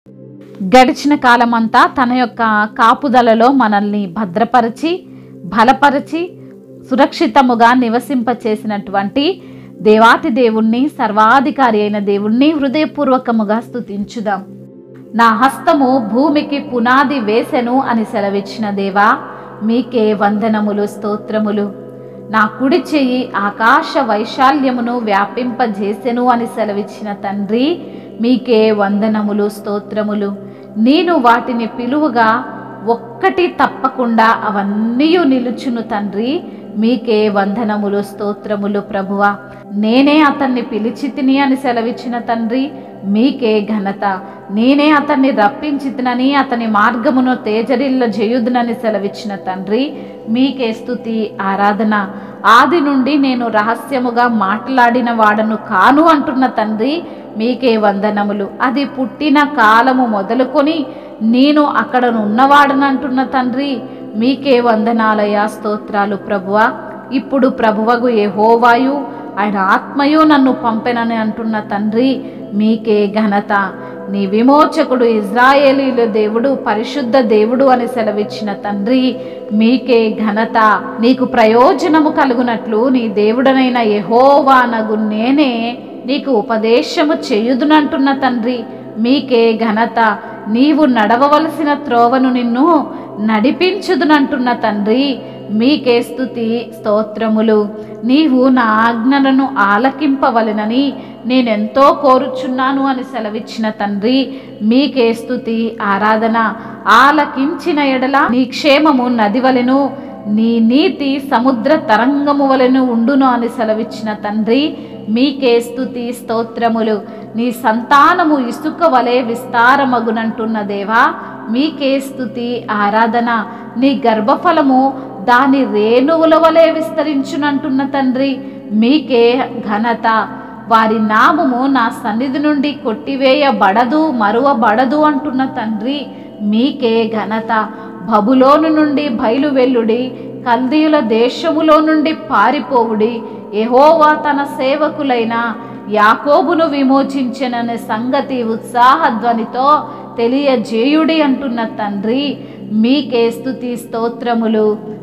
గడిచిన కాలమంతా తన యొక్క కాపుదలలో మనల్ని భద్రపరిచి బలపరిచి సురక్షితముగా నివసింపచేసినటువంటి దేవాతి దేవుణ్ణి సర్వాధికారి అయిన దేవుణ్ణి హృదయపూర్వకముగా స్తుతించుదాం నా హస్తము భూమికి పునాది వేసెను అని సెలవిచ్చిన దేవా మీకే వందనములు స్తోత్రములు నా కుడి చెయ్యి ఆకాశ వైశాల్యమును వ్యాపింపజేసెను అని సెలవిచ్చిన తండ్రి మీకే వందనములు స్తోత్రములు నేను వాటిని పిలువగా ఒక్కటి తప్పకుండా అవన్నీ నిలుచును తండ్రి మీకే వందనములు స్తోత్రములు ప్రభువా నేనే అతన్ని పిలిచితిని అని సెలవిచ్చిన తండ్రి మీకే ఘనత నేనే అతన్ని రప్పించితినని అతని మార్గమును తేజరిల్ల చేయుదునని సెలవిచ్చిన తండ్రి మీకే స్థుతి ఆరాధన ఆది నుండి నేను రహస్యముగా మాట్లాడిన వాడను కాను అంటున్న తండ్రి మీకే వందనములు అది పుట్టిన కాలము మొదలుకొని నేను అక్కడ ఉన్నవాడనంటున్న తండ్రి మీకే వందనాలయ స్తోత్రాలు ప్రభువా ఇప్పుడు ప్రభువగు యెహోవాయు ఆయన ఆత్మయు నన్ను పంపెనని అంటున్న తండ్రి మీకే ఘనత నీ విమోచకుడు ఇజ్రాయేలీల దేవుడు పరిశుద్ధ దేవుడు అని సెలవిచ్చిన తండ్రి మీకే ఘనత నీకు ప్రయోజనము కలుగునట్లు నీ దేవుడనైన యెహోవానగు నేనే నీకు ఉపదేశము చేయుదునంటున్న తండ్రి మీకే ఘనత నీవు నడవవలసిన త్రోవను నిన్ను నడిపించుదునంటున్న తండ్రి మీకే స్థుతి స్తోత్రములు నీవు నా ఆజ్ఞలను ఆలకింపవలెనని నేనెంతో కోరుచున్నాను అని సెలవిచ్చిన తండ్రి మీకే స్థుతి ఆరాధన ఆలకించిన ఎడల నీ క్షేమము నది వలెను నీ నీతి సముద్ర తరంగము వలెను ఉండును అని సెలవిచ్చిన తండ్రి మీకే స్థుతి స్తోత్రములు నీ సంతానము ఇసుక వలె విస్తారమగునంటున్న దేవా మీకే స్థుతి ఆరాధన నీ గర్భఫలము దాని రేణువుల వలె విస్తరించునంటున్న తండ్రి మీకే ఘనత వారి నామము నా సన్నిధి నుండి కొట్టివేయబడదు మరువబడదు అంటున్న తండ్రి మీకే ఘనత బబులోను నుండి బయలువెల్లుడి కల్దీయుల దేశములో నుండి పారిపోవుడి ఎహోవా తన సేవకులైన యాకోబును విమోచించెననే సంగతి ఉత్సాహధ్వనితో తెలియజేయుడి అంటున్న తండ్రి మీకే స్థుతి స్తోత్రములు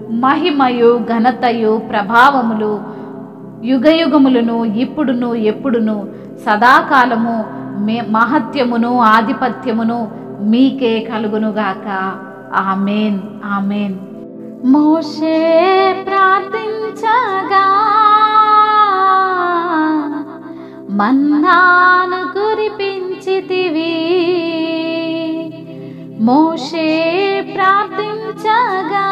మహిమయు ఘనతయు ప్రభావములు యుగయుగములను ఇప్పుడును ఎప్పుడును సదాకాలము మే మహత్యమును ఆధిపత్యమును మీకే కలుగునుగాక ఆమెన్ ఆమెన్ మోషే ప్రార్థించగా మన్నాను కురిపించితివి మోషే ప్రార్థించగా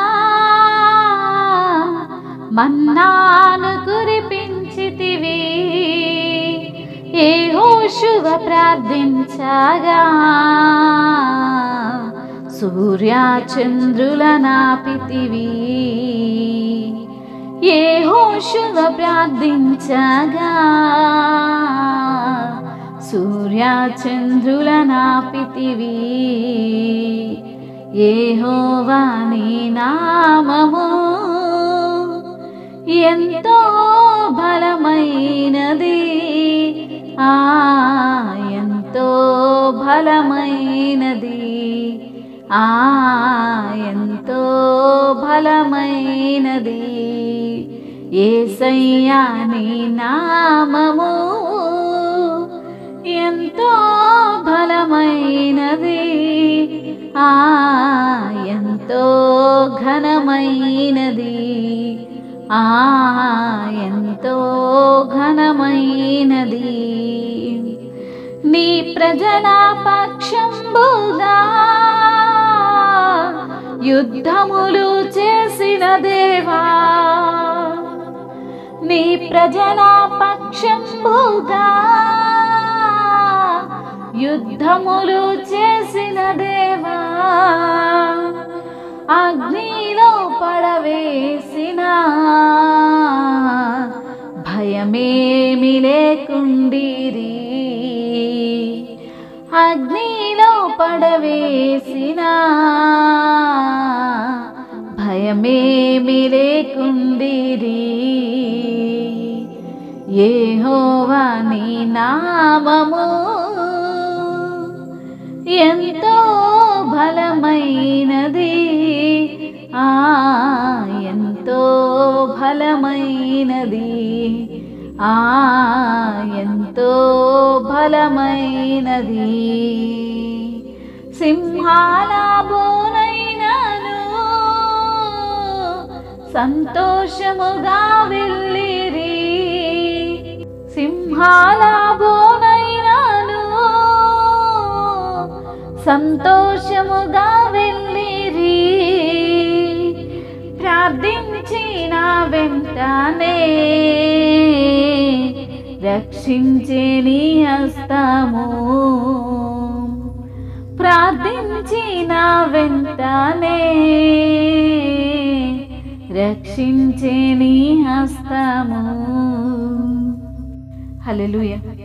మన్నాను కురిపించితివి ఏ హోషువ ప్రార్థించగా సూర్యచంద్రుల నాపితివి ఏ హోషువ ప్రార్థించగా సూర్యచంద్రుల నాపితివి ఏ హోవాని నామము ఎంతో బలమైనది ఆ ఎంతో బలమైనది ఆ ఎంతో బలమైనది ఏసయ్యా నీ నామము ఎంతో బలమైనది ఆ ఎంతో ఘనమైనది ఆ ఎంతో ఘనమైనది నీ ప్రజల పక్షంబుగా యుద్ధములు చేసిన దేవా నీ ప్రజల పక్షంబుగా యుద్ధములు చేసిన దేవా అగ్నిలో పడవేసిన భయమేమి లేకుండిరి అగ్నిలో పడవేసిన భయమేమి లేకుండిరి ఏహోవా నీ నామము ఎంతో బలమైనది ఆ ఎంతో బలమైనది ఆ ఎంతో బలమైనది సింహాల బోనైనను సంతోషముగా వెళ్ళిరి సింహాల బోనైనను సంతోషముగా వెళ్ళిరి ప్రార్థించిన వెంటనే రక్షించే నీ హస్తము ప్రార్థించిన వెంటనే రక్షించే నీ హస్తము హల్లెలూయా